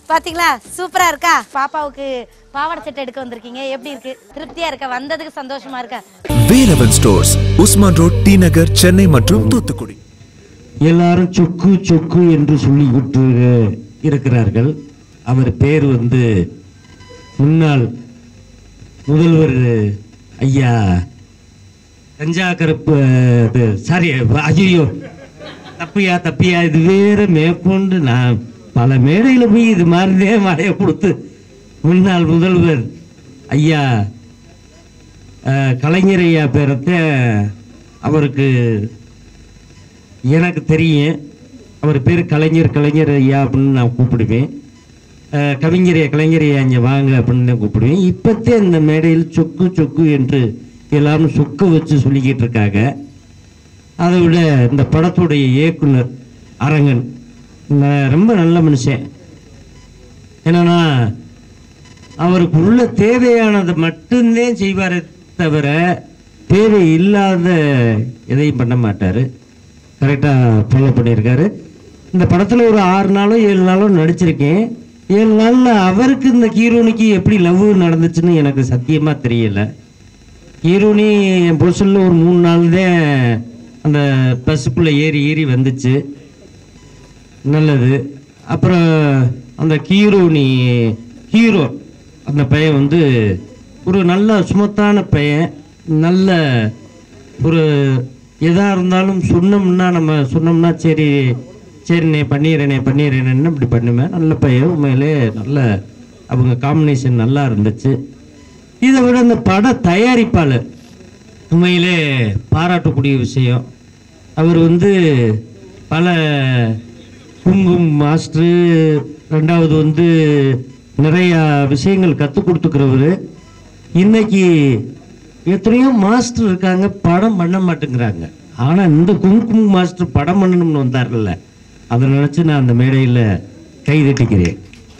பாத்தீங்களா சூப்பரா இருக்கா பாப்பாவுக்கு பாவாடை செட் எடுக்க வந்திருக்கீங்க எப்படி இருக்கு திருப்தியா இருக்கா வந்ததுக்கு சந்தோஷமா இருக்கா Velavan stores Usman road T Nagar Chennai மற்றும் தூத்துக்குடி எல்லாரும் சொக்கு சொக்கு என்று சொல்லிக்கிட்டு இருக்கிறார்கள் அவர் பேர் வந்து முன்னாள் முதல்வர் ஐயா கஞ்சா கருப்பு இது சாரி ஐயோ தப்பியா தப்பியா இது வேற மேற்கொண்டு நான் பல மேடையில் போய் இது மாதிரிதே மழையை கொடுத்து முன்னாள் முதல்வர் ஐயா அஹ், கலைஞர் ஐயா பேரத்தை அவருக்கு எனக்கு தெரியும் அவர் பேர் கலைஞர் கலைஞர் ஐயா அப்படின்னு நான் கூப்பிடுவேன் அஹ், கவிஞர் ஐயா, கலைஞர் ஐயா இங்கே வாங்க அப்படின்னு தான் கூப்பிடுவேன் இப்போத்தே இந்த மேடையில் சொக்கு சொக்கு என்று எல்லாரும் சொக்க வச்சு சொல்லிக்கிட்டு இருக்காங்க அதை விட இந்த படத்துடைய இயக்குனர் அரங்கன் ந- ரொம்ப நல்ல மனுஷன் என்னன்னா அவருக்கு உள்ள தேவையானதை மட்டும்தான் செய்வாரே தவிர தேவை இல்லாத எதையும் பண்ண மாட்டார் கரெக்டாக ஃபாலோ பண்ணியிருக்காரு இந்த படத்தில் ஒரு ஆறு நாளோ ஏழு நாளோ நடிச்சிருக்கேன் ஏழு நாளில் அவருக்கு இந்த ஹீரோனிக்கு எப்படி லவ் நடந்துச்சுன்னு எனக்கு சத்தியமாக தெரியல ஹீரோனி என் புருஷனில் ஒரு மூணு நாள் தான் அந்த பஸ்ஸுக்குள்ளே ஏறி ஏறி வந்துச்சு நல்லது அப்புறம் அந்த ஹீரோனி ஹீரோ அந்த பையன் வந்து ஒரு நல்ல சுமத்தான பையன் நல்ல ஒரு எதாக இருந்தாலும் சொன்னோம்னா நம்ம சொன்னோம்னா சரி சரிண்ணே பண்ணிடுறேனே பண்ணிடுறேன்னு இப்படி பண்ணுவேன் நல்ல பையன் உண்மையிலே நல்ல அவங்க காம்பினேஷன் நல்லா இருந்துச்சு இதை விட அந்த பட தயாரிப்பாளர் உண்மையிலே பாராட்டக்கூடிய விஷயம் அவர் வந்து பல குங்கும் மாஸ்டரு ரெண்டாவது வந்து நிறையா விஷயங்கள் கற்றுக் கொடுத்துக்கிறவர் இன்னைக்கு எத்தனையோ மாஸ்டர் இருக்காங்க படம் பண்ண மாட்டேங்கிறாங்க ஆனால் இந்த குங்கும மாஸ்டர் படம் பண்ணணும்னு வந்தார்ல அதை நினச்சி நான் அந்த மேடையில் கைதட்டிக்கிறேன்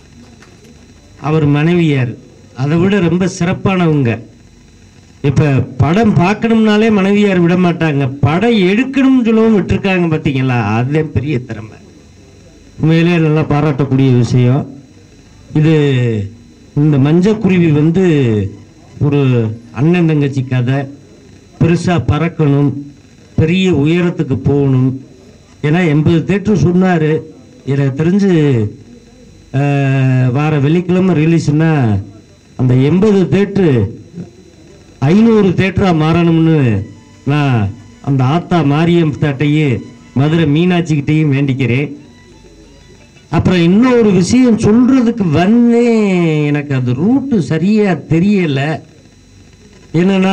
அவர் மனைவியார் அதை விட ரொம்ப சிறப்பானவங்க இப்ப படம் பார்க்கணும்னாலே மனைவியார் விட மாட்டாங்க படம் எடுக்கணும்னு சொல்லவும் விட்டுருக்காங்க பார்த்தீங்களா அதுதான் பெரிய திறமை உண்மையிலே நல்லா பாராட்டக்கூடிய விஷயம் இது இந்த மஞ்சக்குருவி வந்து ஒரு அண்ணன் தங்கச்சி கதை பெருசா பறக்கணும் பெரிய உயரத்துக்கு போகணும் ஏன்னா எண்பது தேட்டர் சொன்னார் எனக்கு தெரிஞ்சு அஹ், வார வெள்ளிக்கிழமை ரிலீஸ்னா அந்த எண்பது தேட்ரு ஐநூறு தேட்டரா மாறணும்னு நான் அந்த ஆத்தா மாரியம் தாட்டையும் மதுரை மீனாட்சிக்கிட்டையும் வேண்டிக்கிறேன் அப்புறம் இன்னொரு விஷயம் சொல்றதுக்கு வந்தேன் எனக்கு அது ரூட்டு சரியா தெரியல என்னன்னா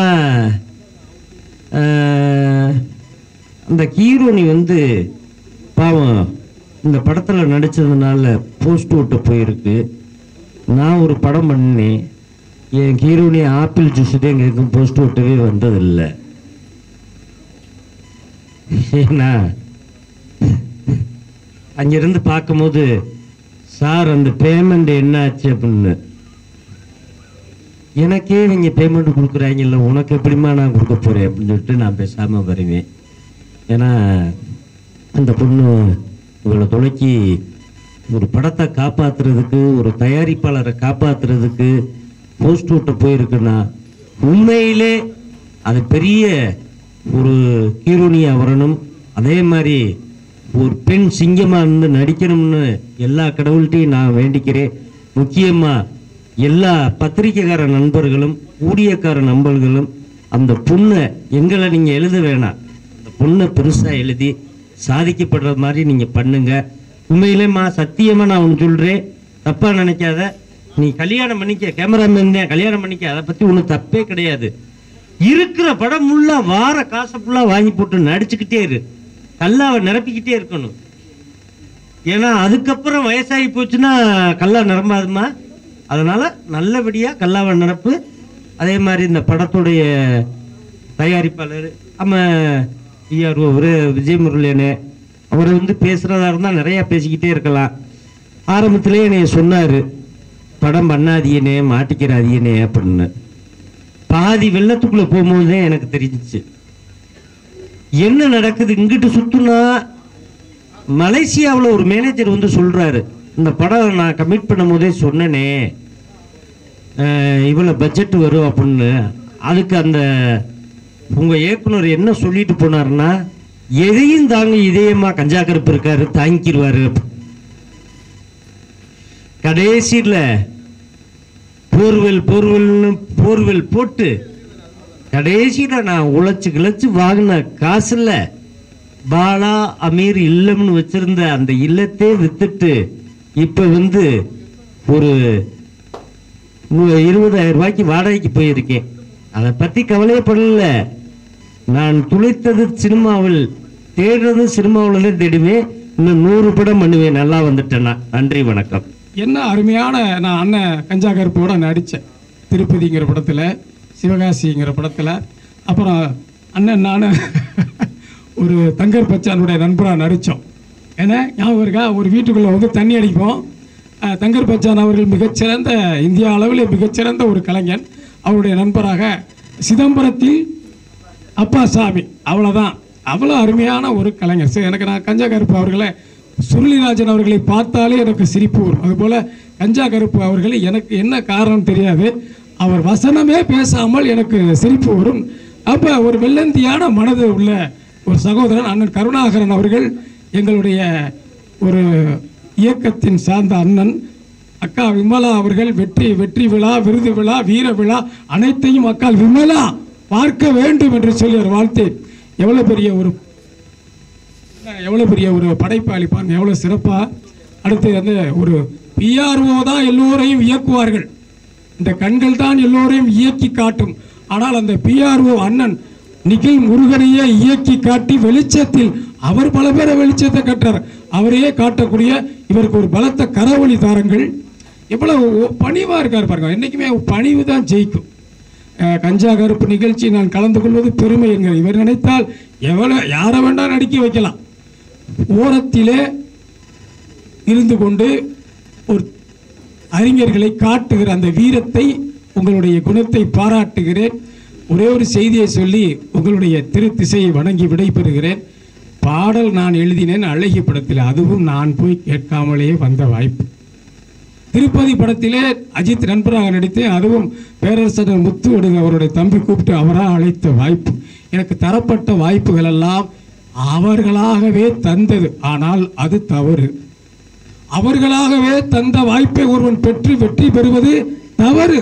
ஆஹ், அந்த ஹீரோனி வந்து பாவம் இந்த படத்தில் நடிச்சதுனால போஸ்ட் ஓட்ட போயிருக்கு நான் ஒரு படம் பண்ணேன் என் ஹீரோனி ஆப்பிள் ஜூஸ் தான் எங்களுக்கும் போஸ்ட் ஓட்டவே வந்ததில்லை ஏன்னா அங்கிருந்து பார்க்கும்போது சார் அந்த பேமெண்ட் என்ன ஆச்சு அப்படின்னு எனக்கே நீங்க பேமெண்ட் கொடுக்குறாங்கல்ல உனக்கு எப்படிம்மா நான் கொடுக்க போறேன் அப்படின்னு சொல்லிட்டு நான் பேசாம வருவேன் ஏன்னா அந்த பொண்ணு இவளை தொலைக்கி ஒரு படத்தை காப்பாத்துறதுக்கு ஒரு தயாரிப்பாளரை காப்பாத்துறதுக்கு போஸ்ட் விட்ட போயிருக்குன்னா உண்மையிலே அது பெரிய ஒரு ஹீரோனியா வரணும் அதே மாதிரி ஒரு பெண் சிங்கமா இருந்து நடிக்கணும்னு எல்லா கடவுள்கிட்டையும் நான் வேண்டிக்கிறேன் முக்கியமா எல்லா பத்திரிக்கைக்கார நண்பர்களும் ஊழியக்கார நண்பர்களும் அந்த பொண்ணை எங்களை நீங்க எழுத வேணாம் அந்த பொண்ணை பெருசா எழுதி சாதிக்கப்படுற மாதிரி நீங்க பண்ணுங்க உண்மையிலேம்மா சத்தியமா நான் ஒன்று சொல்றேன் தப்பா நினைக்காத நீ கல்யாணம் பண்ணிக்க கேமராமேன் தான் கல்யாணம் பண்ணிக்க அதை பத்தி ஒன்றும் தப்பே கிடையாது இருக்கிற படம் ஃபுல்லா வார காசை ஃபுல்லா வாங்கி போட்டு நடிச்சுக்கிட்டே இரு கல்லாவை நிரப்பிக்கிட்டே இருக்கணும் ஏன்னா அதுக்கப்புறம் வயசாகி போச்சுன்னா கல்லா நிரம்பாதுமா அதனால நல்லபடியா கல்லாவை நிரப்பு அதே மாதிரி இந்த படத்துடைய தயாரிப்பாளர் நம்ம ஐயார் ஒரு விஜய் முரளியனே அவர் வந்து பேசுறதா இருந்தால் நிறைய பேசிக்கிட்டே இருக்கலாம் ஆரம்பத்திலே என்னைய சொன்னாரு படம் பண்ணாதீனே மாட்டிக்கிறாதீனே அப்படின்னு பாதி வெள்ளத்துக்குள்ள போகும்போது தான் எனக்கு தெரிஞ்சிச்சு என்ன நடக்குது இங்கிட்டு சுத்துனா மலேசியாவில் ஒரு மேனேஜர் வந்து சொல்றாரு இந்த படம் நான் கமிட் பண்ணும் போதே சொன்னனே அஹ், இவ்வளோ பட்ஜெட் வரும் அப்படின்னு அதுக்கு அந்த உங்கள் இயக்குனர் என்ன சொல்லிட்டு போனாருன்னா எதையும் தாங்க இதயமா கஞ்சா கருப்பு இருக்காரு தாங்கிடுவாரு கடைசியில் போர்வெல் போர்வெல்னு போர்வெல் போட்டு கடைசியில் நான் உழைச்சு கிழச்சு வாங்கின காசுல பாலா அமீர் இல்லம்னு வச்சிருந்த அந்த இல்லத்தை வித்துட்டு இப்போ வந்து ஒரு நூ- இருபதாயிரம் ரூபாய்க்கு வாடகைக்கு போயிருக்கேன் அதை பற்றி கவலையே படல நான் துளைத்தது சினிமாவில் தேடுறது சினிமாவில் தான் தேடுவேன் இன்னும் நூறு படம் பண்ணுவேன் நல்லா வந்துட்டேன்னா நன்றி வணக்கம் என்ன அருமையான நான் அண்ணன் கஞ்சா கருப்போட நடித்தேன் திருப்பதிங்கிற படத்தில் சிவகாசிங்கிற படத்தில் அப்புறம் அண்ணன் நான் ஒரு தங்கர் பச்சானுடைய நண்பராக நடித்தோம் ஏன்னா ஞாபகம் இருக்கா ஒரு வீட்டுக்குள்ளே வந்து தண்ணி அடிப்போம் அஹ், தங்கர் பச்சான் அவர்கள் மிகச்சிறந்த இந்தியா அளவில் மிகச்சிறந்த ஒரு கலைஞன் அவருடைய நண்பராக சிதம்பரத்தில் அப்பா சாமி அவ்வளோதான் அவ்வளோ அருமையான ஒரு கலைஞர் சரி எனக்கு நான் கஞ்சா கருப்பு அவர்களை சுருளிராஜன் அவர்களை பார்த்தாலே எனக்கு சிரிப்பு வரும் அதுபோல் கஞ்சா கருப்பு அவர்களை எனக்கு என்ன காரணம் தெரியாது அவர் வசனமே பேசாமல் எனக்கு சிரிப்பு வரும் அப்போ ஒரு வெள்ளந்தியான மனது உள்ள ஒரு சகோதரன் அண்ணன் கருணாகரன் அவர்கள் எங்களுடைய ஒரு இயக்கத்தின் சார்ந்த அண்ணன் அக்கா விமலா அவர்கள் வெற்றி வெற்றி விழா விருது விழா வீர விழா அனைத்தையும் அக்கால் விமலா பார்க்க வேண்டும் என்று சொல்லி ஒரு வாழ்த்தேன் எவ்வளோ பெரிய ஒரு எவ்வளோ பெரிய ஒரு படைப்பாளி பாருங்க எவ்வளோ சிறப்பாக அடுத்து வந்து ஒரு பிஆர்ஓ தான் எல்லோரையும் இயக்குவார்கள் இந்த கண்கள் தான் எல்லோரையும் இயக்கி காட்டும் ஆனால் அந்த பிஆர்ஓ அண்ணன் நிகில் முருகனையே இயக்கி காட்டி வெளிச்சத்தில் அவர் பல பேரை வெளிச்சத்தை கட்டார் அவரையே காட்டக்கூடிய இவருக்கு ஒரு பலத்த கரவழி தாரங்கள் எவ்வளவு பணிவாக இருக்கார் பாருங்க என்றைக்குமே பணிவு தான் ஜெயிக்கும் அஹ், கஞ்சா கருப்பு நிகழ்ச்சி நான் கலந்து கொள்வது பெருமை என்கிற இவர் நினைத்தால் எவ்வளோ யாரை வேண்டாம் நடிக்க வைக்கலாம் ஓரத்திலே இருந்து கொண்டு ஒரு அறிஞர்களை காட்டுகிற அந்த வீரத்தை உங்களுடைய குணத்தை பாராட்டுகிறேன் ஒரே ஒரு செய்தியை சொல்லி உங்களுடைய திரு திசையை வணங்கி விடைபெறுகிறேன் பாடல் நான் எழுதினேன் அழகிய படத்தில் அதுவும் நான் போய் கேட்காமலேயே வந்த வாய்ப்பு திருப்பதி படத்திலே அஜித் நண்பராக நடித்தேன் அதுவும் பேரரசர் முத்து வடுக அவருடைய தம்பி கூப்பிட்டு அவராக அழைத்த வாய்ப்பு எனக்கு தரப்பட்ட வாய்ப்புகள் எல்லாம் அவர்களாகவே தந்தது ஆனால் அது தவறு அவர்களாகவே தந்த வாய்ப்பை ஒருவன் பெற்று வெற்றி பெறுவது தவறு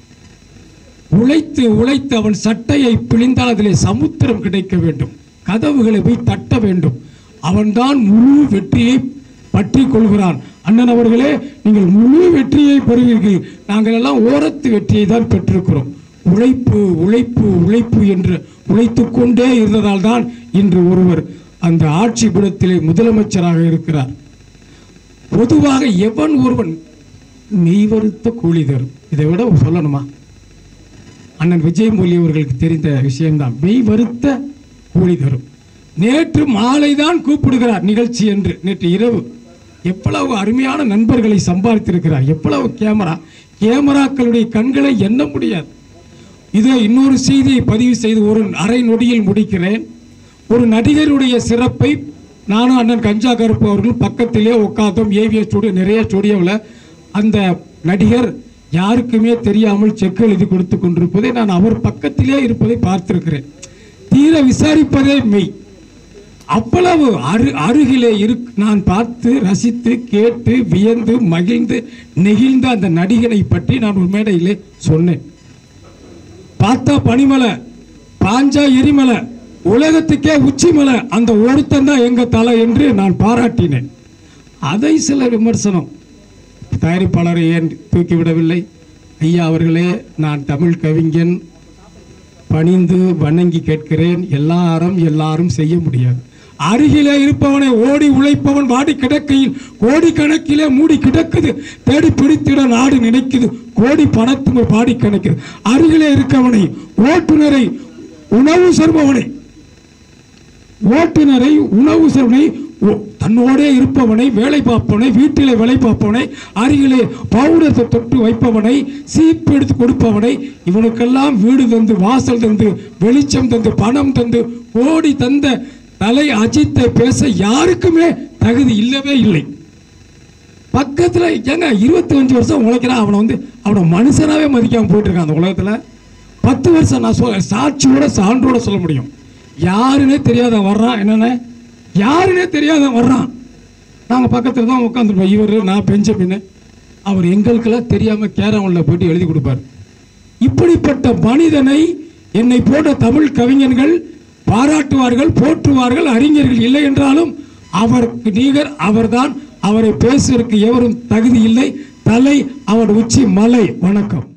உழைத்து உழைத்து அவன் சட்டையை பிழிந்தால் அதிலே சமுத்திரம் கிடைக்க வேண்டும் கதவுகளை போய் தட்ட வேண்டும் அவன்தான் முழு வெற்றியை பற்றி கொள்கிறான் அண்ணன் அவர்களே நீங்கள் முழு வெற்றியை பெறுவீர்கள் நாங்கள் எல்லாம் ஓரத்து வெற்றியை தான் பெற்றிருக்கிறோம் உழைப்பு உழைப்பு உழைப்பு என்று உழைத்து கொண்டே இருந்ததால் தான் இன்று ஒருவர் அந்த ஆட்சி புறத்திலே முதலமைச்சராக இருக்கிறார் பொதுவாக எவன் ஒருவன் மெய்வருத்த கூலி தரும் இதை விட சொல்லணுமா அண்ணன் விஜயமொழி அவர்களுக்கு தெரிந்த விஷயம்தான் மெய் வருத்த கூலி தரும் நேற்று மாலை தான் கூப்பிடுகிறார் நிகழ்ச்சி என்று நேற்று இரவு எவ்வளவு அருமையான நண்பர்களை சம்பாதித்திருக்கிறார் எவ்வளவு கேமரா கேமராக்களுடைய கண்களை எண்ண முடியாது இதோ இன்னொரு செய்தியை பதிவு செய்து ஒரு அரை நொடியில் முடிக்கிறேன் ஒரு நடிகருடைய சிறப்பை நானும் அண்ணன் கஞ்சா கருப்பு அவர்கள் பக்கத்திலே உட்காந்தோம் ஏவிஎஸ் ஸ்டுடியோ நிறைய ஸ்டுடியோவில் அந்த நடிகர் யாருக்குமே தெரியாமல் செக் எழுதி கொடுத்து கொண்டிருப்பதை நான் அவர் பக்கத்திலே இருப்பதை பார்த்திருக்கிறேன் தீர விசாரிப்பதே மெய் அவ்வளவு அரு அருகிலே இரு நான் பார்த்து ரசித்து கேட்டு வியந்து மகிழ்ந்து நெகிழ்ந்த அந்த நடிகனை பற்றி நான் ஒரு மேடையிலே சொன்னேன் பார்த்தா பனிமலை பாஞ்சா எரிமலை உலகத்துக்கே உச்சிமலை அந்த ஒருத்தன் தான் எங்க தலை என்று நான் பாராட்டினேன் அதை சில விமர்சனம் தயாரிப்பாளரை ஏன் தூக்கிவிடவில்லை ஐயா அவர்களே நான் தமிழ் கவிஞன் பணிந்து வணங்கி கேட்கிறேன் எல்லாரும் எல்லாரும் செய்ய முடியாது அருகிலே இருப்பவனை ஓடி உழைப்பவன் வாடி கிடக்கையில் கோடி கணக்கிலே மூடி கிடக்குது தேடி பிடித்திட நாடு நினைக்குது கோடி பணத்துக்கு பாடி கணக்குது அருகிலே இருக்கவனை ஓட்டுநரை உணவு சர்பவனை ஓட்டுநரை உணவு சர்வனை தன்னோடே இருப்பவனை வேலை பார்ப்பவனை வீட்டிலே வேலை பார்ப்பவனை அருகிலே பவுடத்தை தொட்டு வைப்பவனை சீப்பு எடுத்து கொடுப்பவனை இவனுக்கெல்லாம் வீடு தந்து வாசல் தந்து வெளிச்சம் தந்து பணம் தந்து கோடி தந்த தலை அஜித்தை பேச யாருக்குமே தகுதி இல்லவே இல்லை பக்கத்தில் ஏங்க இருபத்தஞ்சு வருஷம் உழைக்கிறான் அவனை வந்து அவனை மனுஷனாவே மதிக்காம போயிட்டு இருக்கான் அந்த உலகத்தில் பத்து வருஷம் நான் சொல்ல சாட்சியோட சான்றோட சொல்ல முடியும் யாருன்னே தெரியாத வர்றான் என்னென்ன யாருன்னே தெரியாத வர்றான் நாங்கள் பக்கத்தில் தான் உட்காந்துருப்போம் இவர் நான் பெஞ்சமின்னு அவர் எங்களுக்கெல்லாம் தெரியாமல் கேரவனில் போயிட்டு எழுதி கொடுப்பார் இப்படிப்பட்ட மனிதனை என்னை போன்ற தமிழ் கவிஞர்கள் பாராட்டுவார்கள் போற்றுவார்கள் அறிஞர்கள் இல்லை என்றாலும் அவருக்கு நீகர் அவர்தான் அவரை பேசுவதற்கு எவரும் தகுதி இல்லை தலை அவர் உச்சி மலை வணக்கம்